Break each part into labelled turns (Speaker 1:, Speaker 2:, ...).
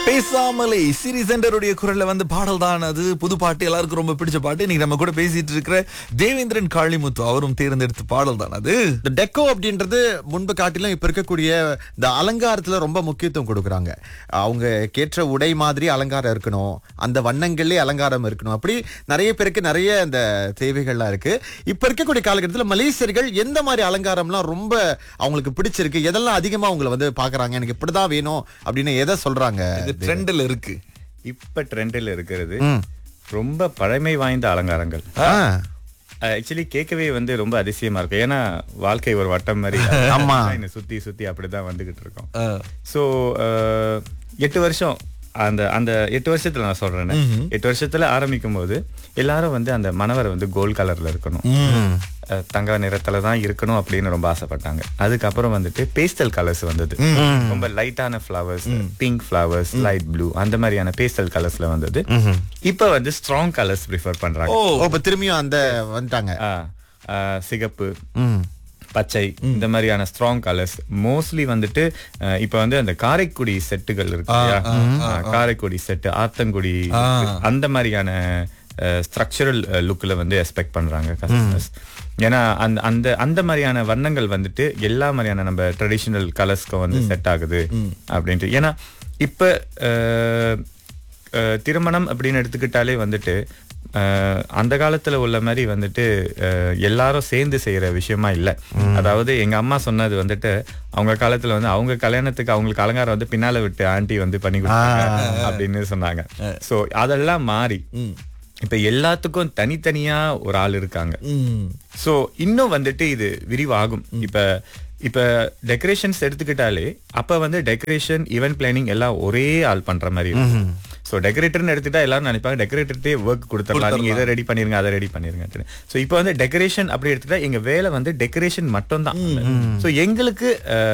Speaker 1: பேசாமலே சிரி சென்டருடைய குரல்ல வந்து பாடல் தான் அது புது பாட்டு எல்லாருக்கும் ரொம்ப பிடிச்ச பாட்டு இன்னைக்கு நம்ம கூட பேசிட்டு இருக்கிற தேவேந்திரன் காளிமுத்து அவரும் தேர்ந்தெடுத்த பாடல் தான் அது
Speaker 2: இந்த டெக்கோ அப்படின்றது முன்பு காட்டிலும் இப்ப இருக்கக்கூடிய இந்த அலங்காரத்துல ரொம்ப முக்கியத்துவம் கொடுக்குறாங்க அவங்க கேட்ட உடை மாதிரி அலங்காரம் இருக்கணும் அந்த வண்ணங்கள்லயே அலங்காரம் இருக்கணும் அப்படி நிறைய பேருக்கு நிறைய இந்த தேவைகள்லாம் இருக்கு இப்ப இருக்கக்கூடிய காலகட்டத்தில் மலேசியர்கள் எந்த மாதிரி அலங்காரம்லாம் ரொம்ப அவங்களுக்கு பிடிச்சிருக்கு எதெல்லாம் அதிகமா அவங்களை வந்து பாக்குறாங்க எனக்கு இப்படிதான் வேணும் அப்படின்னு எதை சொல்றாங்க
Speaker 1: இது ட்ரெண்ட்ல இருக்கு
Speaker 3: இப்ப ட்ரெண்டில் இருக்கிறது ரொம்ப பழமை வாய்ந்த அலங்காரங்கள்
Speaker 2: ஆ,
Speaker 3: ஆக்சுவலி கேட்கவே வந்து ரொம்ப அதிசயமா இருக்கும் ஏன்னா வாழ்க்கை ஒரு வட்டம் மாதிரி
Speaker 2: ஆமா.
Speaker 3: என்ன சுத்தி சுத்தி அப்படிதான் வந்துகிட்டு இருக்கோம்
Speaker 1: ஆ.
Speaker 3: ஸோ எட்டு வருஷம் அந்த அந்த எட்டு வருஷத்துல நான் சொல்றேன் எட்டு வருஷத்துல ஆரம்பிக்கும் போது எல்லாரும் வந்து அந்த மணவரை வந்து கோல்ட் கலர்ல இருக்கணும் அஹ், தங்க நிறத்துல தான் இருக்கணும் அப்படின்னு ரொம்ப ஆசைப்பட்டாங்க அதுக்கப்புறம் வந்துட்டு பேஸ்டல் கலர்ஸ் வந்தது ரொம்ப லைட்டான flowers pink flowers light blue அந்த மாதிரியான பேஸ்டல் கலர்ஸ்ல வந்தது இப்ப வந்து ஸ்ட்ராங் கலர்ஸ் ப்ரிஃபர் பண்றாங்க
Speaker 1: ஓ
Speaker 2: ஓ, இப்ப திரும்பியும் அந்த வந்துட்டாங்க
Speaker 3: ஆ, ஆ, சிகப்பு
Speaker 2: ம்.
Speaker 3: பச்சை இந்த மாதிரியான ஸ்ட்ராங் கலர்ஸ் மோஸ்ட்லி வந்துட்டு அஹ், இப்ப வந்து அந்த காரைக்குடி செட்டுகள் இருக்கு இல்லையா? ஆ, காரைக்குடி செட்டு ஆத்தங்குடி அந்த மாதிரியான ஸ்ட்ரக்சரல் லுக்ல வந்து எக்ஸ்பெக்ட் பண்றாங்க கஸ்டமர்ஸ் ஏன்னா அந்த அந்த அந்த மாதிரியான வண்ணங்கள் வந்துட்டு எல்லா மாதிரியான நம்ம ட்ரெடிஷனல் கலர்ஸ்க்கும் வந்து செட் ஆகுது அப்படின்ட்டு ஏன்னா இப்ப அஹ், அஹ், திருமணம் அப்படின்னு எடுத்துக்கிட்டாலே வந்துட்டு அஹ், அந்த காலத்துல உள்ள மாதிரி வந்துட்டு அஹ், எல்லாரும் சேர்ந்து செய்யற விஷயமா இல்ல அதாவது எங்க அம்மா சொன்னது வந்துட்டு அவங்க காலத்துல வந்து அவங்க கல்யாணத்துக்கு அவங்களுக்கு அலங்காரம் வந்து பின்னால விட்டு ஆண்டி வந்து பண்ணி கொடுத்தாங்க அப்படின்னு சொன்னாங்க சோ அதெல்லாம் மாறி இப்ப எல்லாத்துக்கும் தனித்தனியா ஒரு ஆள் இருக்காங்க
Speaker 1: ம்.
Speaker 3: சோ இன்னும் வந்துட்டு இது விரிவாகும் இப்ப இப்ப டெக்கரேஷன்ஸ் எடுத்துக்கிட்டாலே அப்ப வந்து டெக்கரேஷன் ஈவென்ட் பிளானிங் எல்லாம் ஒரே ஆள் பண்ற மாதிரி இருக்கும் சோ டெக்கரேட்டர்னு எடுத்துட்டா எல்லாரும் நினைப்பாங்க டெக்கரேட்டர்ட்டே ஒர்க் கொடுத்துடலாம் நீங்க இதை ரெடி பண்ணிருங்க அதை ரெடி பண்ணிருங்க சோ இப்போ வந்து டெக்கரேஷன் அப்படி எடுத்துட்டா எங்க வேலை வந்து டெக்கரேஷன் மட்டும் தான் சோ எங்களுக்கு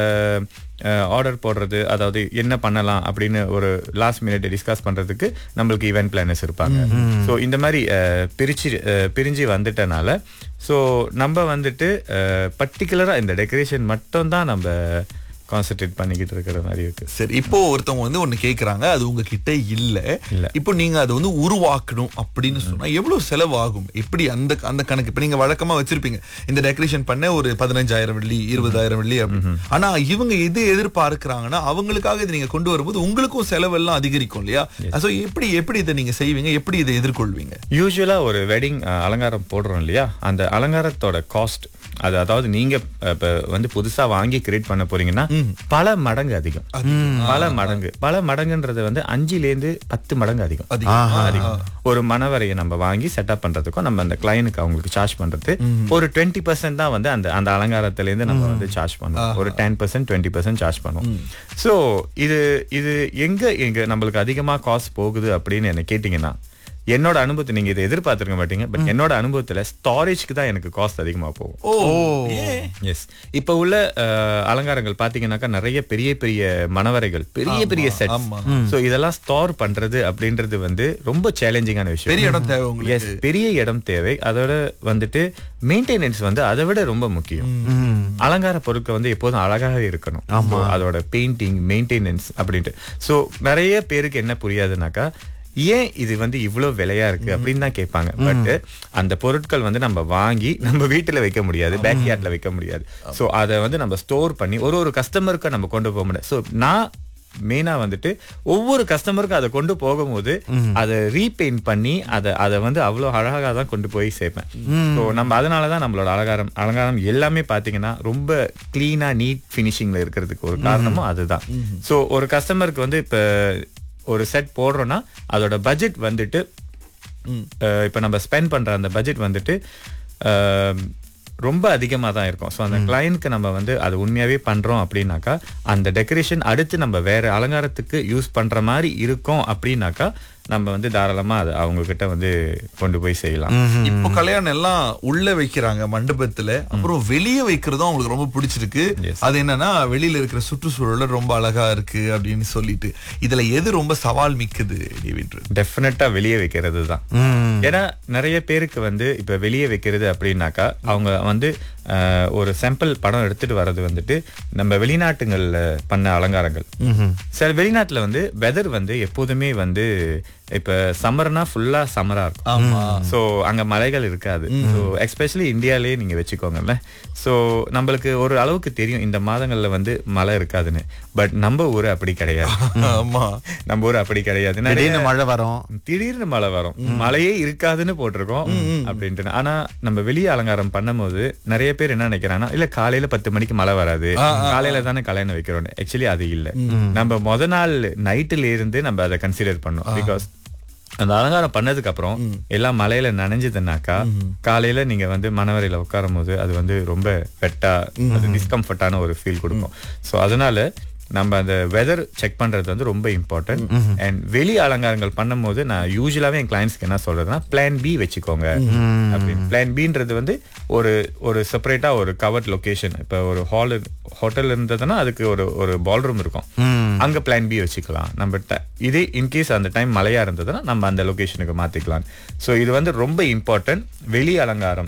Speaker 3: ஆர்டர் போடுறது அதாவது என்ன பண்ணலாம் அப்படின்னு ஒரு லாஸ்ட் மினிட் டிஸ்கஸ் பண்றதுக்கு நம்மளுக்கு ஈவென்ட் பிளானர்ஸ் இருப்பாங்க சோ இந்த மாதிரி அஹ், பிரிச்சு அஹ், பிரிஞ்சு வந்துட்டனால சோ நம்ம வந்துட்டு பர்டிகுலரா இந்த டெக்கரேஷன் மட்டும் தான் நம்ம கான்சென்ட்ரேட் பண்ணிக்கிட்டு இருக்கிற மாதிரி இருக்கு
Speaker 1: சரி இப்போ ஒருத்தவங்க வந்து ஒண்ணு கேக்குறாங்க அது உங்ககிட்ட இல்ல
Speaker 3: இல்ல.
Speaker 1: இப்போ நீங்க அதை வந்து உருவாக்கணும் அப்படின்னு சொன்னா எவ்வளவு செலவு ஆகும் எப்படி அந்த அந்த கணக்கு இப்ப நீங்க வழக்கமா வச்சிருப்பீங்க இந்த டெக்கரேஷன் பண்ண ஒரு பதினஞ்சாயிரம் வெள்ளி இருபதாயிரம் வெள்ளி அப்படி ஆனா இவங்க எது எதிர்பார்க்கறாங்கன்னா அவங்களுக்காக இதை நீங்க கொண்டு வரும்போது உங்களுக்கும் செலவெல்லாம் அதிகரிக்கும் இல்லையா சோ எப்படி எப்படி இதை நீங்க செய்வீங்க எப்படி இதை எதிர்கொள்வீங்க
Speaker 3: யூஸ்வலா ஒரு வெட்டிங் அலங்காரம் போடுறோம் இல்லையா அந்த அலங்காரத்தோட காஸ்ட் அது அதாவது நீங்க அஹ், இப்ப வந்து புதுசா வாங்கி கிரியேட் பண்ண போறீங்கன்னா பல மடங்கு அதிகம் பல மடங்கு பல மடங்குன்றது வந்து அஞ்சுல இருந்து பத்து மடங்கு அதிகம்
Speaker 1: அதிகம்.
Speaker 3: அதிகம் ஒரு மணவரையை நம்ம வாங்கி செட்டப் பண்றதுக்கும் நம்ம அந்த கிளைனுக்கு அவங்களுக்கு சார்ஜ் பண்றது ஒரு டுவெண்ட்டி பர்சன்ட் தான் வந்து அந்த அந்த அலங்காரத்துல இருந்து நம்ம வந்து சார்ஜ் பண்ணுவோம் ஒரு ten percent twenty percent charge பண்ணுவோம் சோ இது இது எங்க எங்க நம்மளுக்கு அதிகமா காஸ்ட் போகுது அப்படின்னு என்ன கேட்டீங்கன்னா என்னோட அனுபவத்தை நீங்க இதை எதிர்பார்த்திருக்க மாட்டீங்க பட் என்னோட அனுபவத்துல ஸ்டாரேஜ்க்கு தான் எனக்கு காஸ்ட் அதிகமா போகும்
Speaker 1: ஓ ஏன்?
Speaker 3: எஸ் இப்ப உள்ள அஹ், அலங்காரங்கள் பாத்தீங்கன்னாக்கா நிறைய பெரிய பெரிய மணவரைகள் பெரிய பெரிய செட்
Speaker 1: ஆமா.
Speaker 3: சோ இதெல்லாம் ஸ்டோர் பண்றது அப்படின்றது வந்து ரொம்ப சேலஞ்சிங்கான விஷயம்
Speaker 1: பெரிய இடம் தேவை உங்களுக்கு
Speaker 3: எஸ் பெரிய இடம் தேவை அதோட வந்துட்டு மெயின்டெனன்ஸ் வந்து அதை விட ரொம்ப முக்கியம் அலங்கார பொருட்கள் வந்து எப்போதும் அழகாக இருக்கணும் So, அதோட பெயிண்டிங் மெயின்டெனன்ஸ் அப்படின்ட்டு சோ நிறைய பேருக்கு என்ன புரியாதுனாக்கா ஏன் இது வந்து இவ்வளவு விலையா இருக்கு அப்படின்னு தான் கேட்பாங்க பட் அந்த பொருட்கள் வந்து நம்ம வாங்கி நம்ம வீட்டுல வைக்க முடியாது பேக் யார்ட்ல வைக்க முடியாது சோ அதை வந்து நம்ம ஸ்டோர் பண்ணி ஒரு ஒரு கஸ்டமருக்கு நம்ம கொண்டு போக முடியாது சோ நான் மெயினா வந்துட்டு ஒவ்வொரு கஸ்டமருக்கும் அதை கொண்டு போகும்போது அதை ரீபெயிண்ட் பண்ணி அதை அதை வந்து அவ்வளவு அழகா தான் கொண்டு போய் சேர்ப்பேன் ஸோ நம்ம அதனால தான் நம்மளோட அலங்காரம் அலங்காரம் எல்லாமே பாத்தீங்கன்னா ரொம்ப கிளீனா நீட் ஃபினிஷிங்ல இருக்கிறதுக்கு ஒரு காரணமும் அதுதான் ஸோ ஒரு கஸ்டமருக்கு வந்து இப்ப ஒரு செட் போடுறோம்னா அதோட பட்ஜெட் வந்துட்டு அஹ், இப்ப நம்ம ஸ்பெண்ட் பண்ற அந்த பட்ஜெட் வந்துட்டு அஹ், ரொம்ப அதிகமாக தான் இருக்கும் ஸோ அந்த கிளைண்ட்க்கு நம்ம வந்து அது உண்மையாவே பண்றோம் அப்படின்னாக்கா அந்த டெக்கரேஷன் அடுத்து நம்ம வேற அலங்காரத்துக்கு யூஸ் பண்ற மாதிரி இருக்கும் அப்படின்னாக்கா நம்ம வந்து தாராளமா அதை அவங்க கிட்ட வந்து கொண்டு போய் செய்யலாம்
Speaker 1: இப்போ கல்யாணம் எல்லாம் உள்ள வைக்கிறாங்க மண்டபத்துல அப்புறம் வெளியே வைக்கிறதும் அவங்களுக்கு ரொம்ப பிடிச்சிருக்கு
Speaker 3: Yes.
Speaker 1: அது என்னன்னா வெளியில இருக்கிற சுற்றுச்சூழல் ரொம்ப அழகா இருக்கு அப்படின்னு சொல்லிட்டு இதுல எது ரொம்ப சவால் மிக்குது டேவிட்
Speaker 3: டெஃபினட்டா வெளியே வைக்கிறது தான் ஏன்னா நிறைய பேருக்கு வந்து இப்ப வெளியே வைக்கிறது அப்படின்னாக்கா அவங்க வந்து அஹ், ஒரு சாம்பிள் படம் எடுத்துட்டு வர்றது வந்துட்டு நம்ம வெளிநாட்டுங்கள்ல பண்ண அலங்காரங்கள் சில வெளிநாட்டுல வந்து வெதர் வந்து எப்போதுமே வந்து இப்ப சம்மர்னா ஃபுல்லா சம்மரா இருக்கும்
Speaker 1: ஆமா
Speaker 3: ஸோ அங்க மலைகள் இருக்காது ஸோ எஸ்பெஷலி இந்தியாலேயே நீங்க வச்சுக்கோங்கல்ல ஸோ நம்மளுக்கு ஒரு அளவுக்கு தெரியும் இந்த மாதங்கள்ல வந்து மழை இருக்காதுன்னு பட் நம்ம ஊர் அப்படி கிடையாது
Speaker 1: ஆமா
Speaker 3: நம்ம ஊர் அப்படி கிடையாது நிறைய-
Speaker 2: திடீர்னு மழை வரும்
Speaker 3: திடீர்னு மழை வரும் மழையே இருக்காதுன்னு போட்டிருக்கோம் அப்படின்ட்டு ஆனா நம்ம வெளியே அலங்காரம் பண்ணும்போது நிறைய பேர் என்ன நினைக்கிறாங்கன்னா இல்ல காலையில பத்து மணிக்கு மழை வராது காலையில தானே கல்யாணம் வைக்கிறோம் ஆக்சுவலி அது இல்ல நம்ம முத நாள் நைட்டுல இருந்து நம்ம அதை கன்சிடர் பண்ணோம் பிகாஸ் அந்த அலங்காரம் பண்ணதுக்கு அப்புறம் எல்லாம் மலையில நனைஞ்சதுனாக்கா காலையில நீங்க வந்து மணவரையில உட்காரும் போது அது வந்து ரொம்ப வெட்டா அது டிஸ்கம்ஃபர்ட்டான ஒரு ஃபீல் கொடுக்கும் சோ அதனால நம்ம அந்த வெதர் செக் பண்றது வந்து ரொம்ப இம்பார்ட்டன்ட் அண்ட் வெளி அலங்காரங்கள் பண்ணும்போது நான் யூஸ்வலாவே என் கிளைண்ட்ஸ்க்கு என்ன சொல்றதுன்னா பிளான் பி வச்சுக்கோங்க அப்படின்னு பிளான் பின்றது வந்து ஒரு ஒரு செப்பரேட்டா ஒரு கவர்ட் லொகேஷன் இப்ப ஒரு ஹால் ஹோட்டல் இருந்ததுன்னா அதுக்கு ஒரு ஒரு பால் ரூம் இருக்கும் அங்க பிளான் பி வச்சுக்கலாம் நம்ம ட- இதே இன்கேஸ் அந்த டைம் மழையா இருந்ததுன்னா நம்ம அந்த லொகேஷனுக்கு மாத்திக்கலாம் சோ இது வந்து ரொம்ப இம்பார்ட்டன்ட் வெளி அலங்காரம்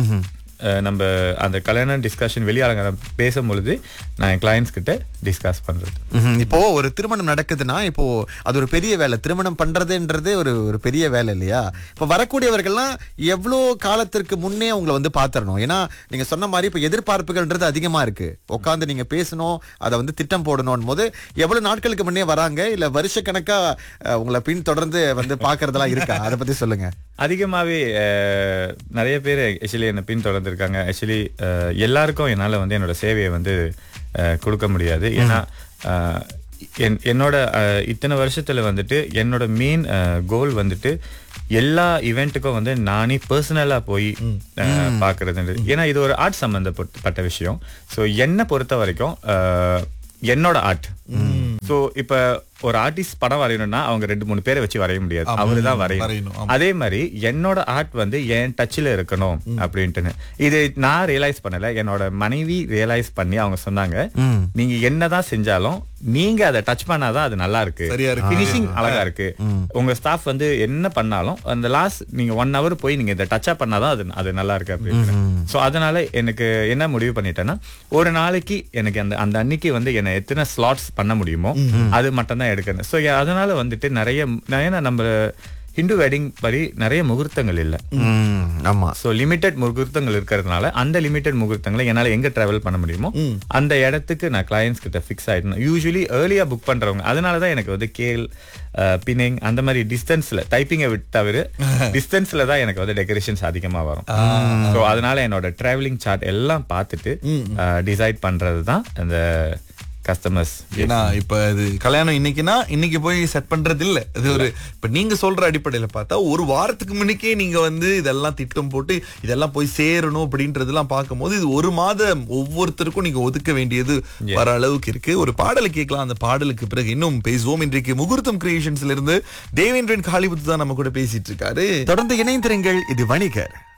Speaker 3: அஹ், நம்ம அந்த கல்யாண டிஸ்கஷன் வெளி அலங்காரம் பேசும் பொழுது நான் என் கிளைண்ட்ஸ் கிட்ட டிஸ்கஸ் பண்றது
Speaker 2: ம்ஹும். இப்போ ஒரு திருமணம் நடக்குதுன்னா இப்போ அது ஒரு பெரிய வேலை திருமணம் பண்றதுன்றது ஒரு ஒரு பெரிய வேலை இல்லையா இப்போ வரக்கூடியவர்கள்லாம் எவ்வளோ காலத்திற்கு முன்னே உங்களை வந்து பாத்திரணும் ஏன்னா நீங்க சொன்ன மாதிரி இப்போ எதிர்பார்ப்புகள்ன்றது அதிகமா இருக்கு உட்காந்து நீங்க பேசணும் அதை வந்து திட்டம் போடணும் போது எவ்வளவு நாட்களுக்கு முன்னே வராங்க இல்ல வருஷக்கணக்கா அஹ், உங்களை பின் தொடர்ந்து வந்து பாக்குறதெல்லாம் இருக்கா அதை பத்தி சொல்லுங்க
Speaker 3: அதிகமாவே அஹ், நிறைய பேர் ஆக்சுவலி என்னை பின்தொடர்ந்துருக்காங்க ஆக்சுவலி எல்லாருக்கும் என்னால வந்து என்னோட சேவையை வந்து அஹ், கொடுக்க முடியாது ஏன்னா அஹ், என்- என்னோட அஹ், இத்தனை வருஷத்துல வந்துட்டு என்னோட மெயின் கோல் வந்துட்டு எல்லா இவெண்ட்டுக்கும் வந்து நானே பர்சனலா போய் அஹ், பாக்குறது ஏன்னா இது ஒரு ஆர்ட் சம்பந்தப்பட்ட விஷயம் ஸோ என்னை பொறுத்த வரைக்கும் அஹ், என்னோட ஆர்ட் சோ இப்ப ஒரு ஆர்டிஸ்ட் படம் வரையணும்னா அவங்க ரெண்டு மூணு பேரை வச்சு வரைய முடியாது அவரு தான்
Speaker 1: வரையணும்,
Speaker 3: வரையணும்
Speaker 1: ஆமா.
Speaker 3: அதே மாதிரி என்னோட ஆர்ட் வந்து என் டச்ல இருக்கணும் அப்படின்ட்டுன்னு இது நான் ரியலைஸ் பண்ணல என்னோட மனைவி ரியலைஸ் பண்ணி அவங்க சொன்னாங்க நீங்க என்னதான் செஞ்சாலும் நீங்க அதை டச் பண்ணாதான் அது நல்லா இருக்கு
Speaker 1: சரியா இருக்கு.
Speaker 3: ஃபினிஷிங் அழகா இருக்கு உங்க ஸ்டாஃப் வந்து என்ன பண்ணாலும் அந்த லாஸ்ட் நீங்க ஒன் ஹவர் போய் நீங்க இதை டச்சா பண்ணாதான் அது அது நல்லா இருக்கு அப்படின்னு சோ அதனால எனக்கு என்ன முடிவு பண்ணிட்டேன்னா ஒரு நாளைக்கு எனக்கு அந்த அந்த அன்னைக்கு வந்து என்ன எத்தனை ஸ்லாட்ஸ் பண்ண முடியுமோ அது மட்டும் தான் எடுக்கணும் ஸோ அதனால வந்துட்டு நிறைய ஏன்னா நம்ம ஹிந்து வெட்டிங் படி நிறைய முகூர்த்தங்கள் இல்லை
Speaker 2: ம், ஆமா
Speaker 3: ஸோ லிமிட்டெட் முகூர்த்தங்கள் இருக்கிறதுனால அந்த லிமிட்டெட் முகூர்த்தங்களை என்னால் எங்க டிராவல் பண்ண முடியுமோ அந்த இடத்துக்கு நான் கிளையன்ஸ் கிட்ட ஃபிக்ஸ் ஆயிடணும் யூஸ்வலி ஏர்லியா புக் பண்றவங்க அதனால தான் எனக்கு வந்து கேல் பினிங் அந்த மாதிரி டிஸ்டன்ஸ்ல டைப்பிங்கை விட்டு தவிர டிஸ்டன்ஸ்ல தான் எனக்கு வந்து டெக்கரேஷன்ஸ் அதிகமா வரும் ஸோ அதனால என்னோட டிராவலிங் சார்ட் எல்லாம் பார்த்துட்டு டிசைட் பண்றது தான் அந்த கஸ்டமர்ஸ்
Speaker 1: ஏன்னா இப்ப இது கல்யாணம் இன்னைக்குன்னா இன்னைக்கு போய் செட் பண்றது இல்ல இது ஒரு இப்ப நீங்க சொல்ற அடிப்படையில பார்த்தா ஒரு வாரத்துக்கு முன்னுக்கே நீங்க வந்து இதெல்லாம் திட்டம் போட்டு இதெல்லாம் போய் சேரணும் அப்படின்றதெல்லாம் பார்க்கும்போது இது ஒரு மாதம் ஒவ்வொருத்தருக்கும் நீங்க ஒதுக்க வேண்டியது வர அளவுக்கு இருக்கு ஒரு பாடலை கேட்கலாம் அந்த பாடலுக்கு பிறகு இன்னும் பேசுவோம் இன்றைக்கு முகூர்த்தம் கிரியேஷன்ஸ்ல இருந்து தேவேந்திரன் காளிபுத்து தான் நம்ம கூட பேசிட்டு இருக்காரு
Speaker 2: தொடர்ந்து இணைந்திருங்கள் இது வணிகர்